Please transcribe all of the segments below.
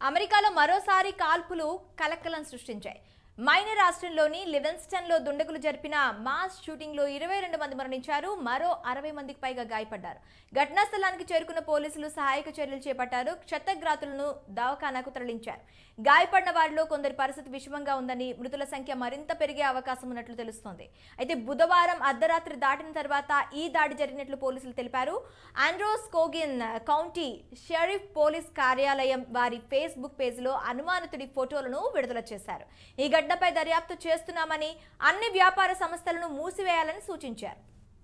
అమెరికాలో మరోసారి కాల్పులు కలకలం సృష్టించాయి మైనర్ రాష్ట్రంలోని లివెన్స్టన్లో దుండగులు జరిపిన మాస్ షూటింగ్లో ఇరవై రెండు మంది మరణించారు మరో అరవై మందికి పైగా గాయపడ్డారు ఘటనా స్థలానికి చేరుకున్న పోలీసులు సహాయక చర్యలు చేపట్టారు క్షతగ్రాతులను దవాఖానాకు తరలించారు గాయపడిన వారిలో కొందరి పరిస్థితి విషమంగా ఉందని మృతుల సంఖ్య మరింత పెరిగే అవకాశం ఉన్నట్లు తెలుస్తోంది అయితే బుధవారం అర్ధరాత్రి దాటిన తర్వాత ఈ దాడి జరిగినట్లు పోలీసులు తెలిపారు Androscoggin county sheriff police కార్యాలయం వారి ఫేస్బుక్ పేజీలో అనుమానితుడి ఫోటోలను విడుదల చేశారు ఈ ఘటనపై దర్యాప్తు చేస్తున్నామని అన్ని వ్యాపార సంస్థలను మూసివేయాలని సూచించారు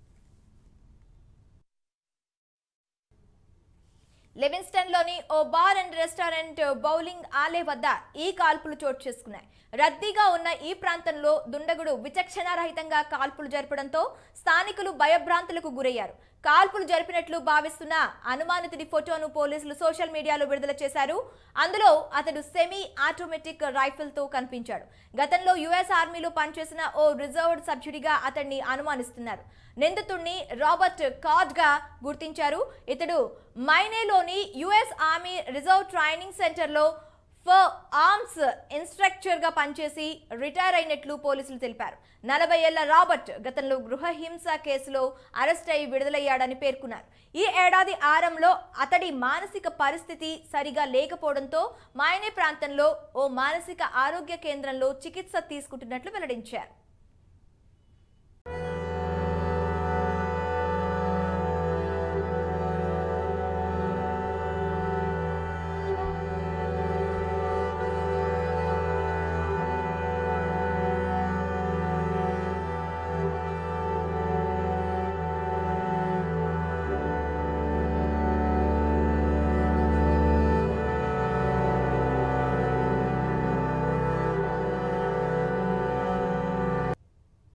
లెవిన్స్టన్లోని ఓ bar and restaurant bowling alley వద్ద ఈ కాల్పులు చోటు చేసుకున్నాయి రద్దీగా ఉన్న ఈ ప్రాంతంలో దుండగుడు విచక్షణారహితంగా కాల్పులు జరపడంతో స్థానికులు భయభ్రాంతులకు గురయ్యారు కాల్పులు జరిపినట్లు భావిస్తున్న అనుమానితుడి ఫోటోను పోలీసులు సోషల్ మీడియాలో విడుదల చేశారు అందులో అతడు సెమీ ఆటోమేటిక్ రైఫిల్తో కనిపించాడు గతంలో యుఎస్ ఆర్మీలో పనిచేసిన ఓ రిజర్వ్డ్ సభ్యుడిగా అతన్ని అనుమానిస్తున్నారు నిందితుడిని రాబర్ట్ కార్డ్ గా గుర్తించారు ఇతడు మైనేలోని యుఎస్ ఆర్మీ రిజర్వ్ ట్రైనింగ్ సెంటర్లో ఫర్ ఆర్మ్స్ ఇన్స్ట్రక్టర్ గా పనిచేసి రిటైర్ అయినట్లు పోలీసులు తెలిపారు నలభై ఏళ్ల రాబర్ట్ గతంలో గృహ హింస కేసులో అరెస్ట్ అయి విడుదలయ్యాడని పేర్కొన్నారు ఈ ఏడాది ఆరంలో అతడి మానసిక పరిస్థితి సరిగా లేకపోవడంతో మాయనే ప్రాంతంలో ఓ మానసిక ఆరోగ్య కేంద్రంలో చికిత్స తీసుకుంటున్నట్లు వెల్లడించారు